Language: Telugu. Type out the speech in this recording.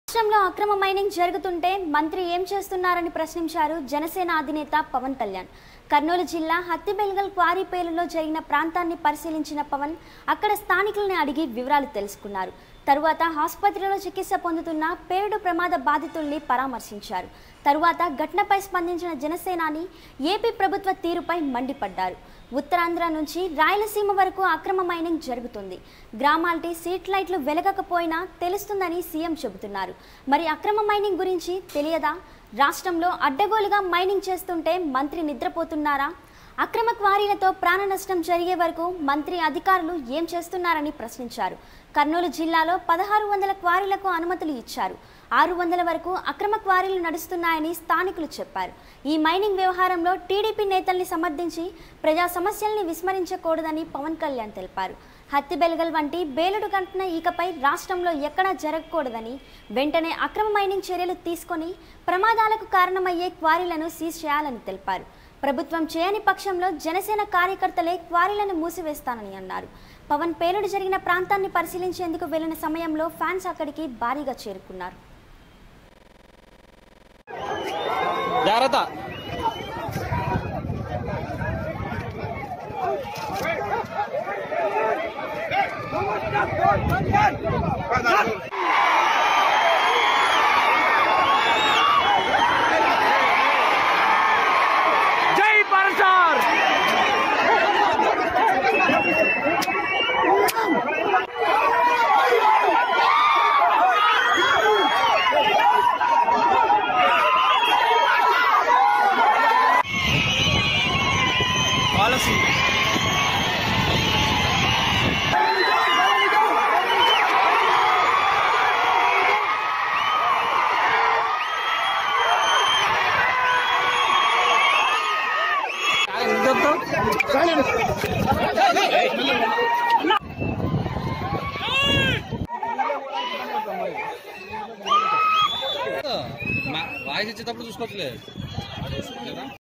రాష్ట్రంలో అక్రమ మైనింగ్ జరుగుతుంటే మంత్రి ఏం చేస్తున్నారని ప్రశ్నించారు జనసేన అధినేత పవన్ కళ్యాణ్ కర్నూలు జిల్లా హత్తిబెల్గల్ క్వారీ పేలులో జరిగిన ప్రాంతాన్ని పరిశీలించిన పవన్ అక్కడ స్థానికుల్ని అడిగి వివరాలు తెలుసుకున్నారు తరువాత ఆసుపత్రిలో చికిత్స పొందుతున్న పేలుడు ప్రమాద బాధితుల్ని పరామర్శించారు తరువాత ఘటనపై స్పందించిన జనసేనాని ఏపీ ప్రభుత్వ తీరుపై మండిపడ్డారు ఉత్తరాంధ్ర నుంచి రాయలసీమ వరకు అక్రమ మైనింగ్ జరుగుతుంది గ్రామాల్టీ సీట్ లైట్లు వెలగకపోయినా తెలుస్తుందని సీఎం చెబుతున్నారు మరి అక్రమ మైనింగ్ గురించి తెలియదా రాష్ట్రంలో అడ్డగోలుగా మైనింగ్ చేస్తుంటే మంత్రి నిద్రపోతున్నారా అక్రమ క్వారీలతో ప్రాణ నష్టం జరిగే వరకు మంత్రి అధికారులు ఏం చేస్తున్నారని ప్రశ్నించారు కర్నూలు జిల్లాలో పదహారు వందల క్వారీలకు అనుమతులు ఇచ్చారు ఆరు వందల వరకు అక్రమ క్వారీలు నడుస్తున్నాయని స్థానికులు చెప్పారు ఈ మైనింగ్ వ్యవహారంలో టీడీపీ నేతల్ని సమర్థించి ప్రజా సమస్యల్ని విస్మరించకూడదని పవన్ కళ్యాణ్ తెలిపారు హత్తిబెల్గల్ వంటి బేలుడు ఘటన ఇకపై రాష్ట్రంలో ఎక్కడా జరగకూడదని వెంటనే అక్రమ మైనింగ్ చర్యలు తీసుకొని ప్రమాదాలకు కారణమయ్యే క్వారీలను సీజ్ చేయాలని తెలిపారు ప్రభుత్వం చేయని పక్షంలో జనసేన కార్యకర్తలే క్వారీలను మూసివేస్తానని అన్నారు పవన్ పేలుడు జరిగిన ప్రాంతాన్ని పరిశీలించేందుకు వెళ్లిన సమయంలో ఫ్యాన్స్ అక్కడికి భారీగా చేరుకున్నారు జాగ్రత్త జై పరసార్ పాలసీ వాయిస్ ఇచ్చేటప్పుడు చూసుకోవట్లేదు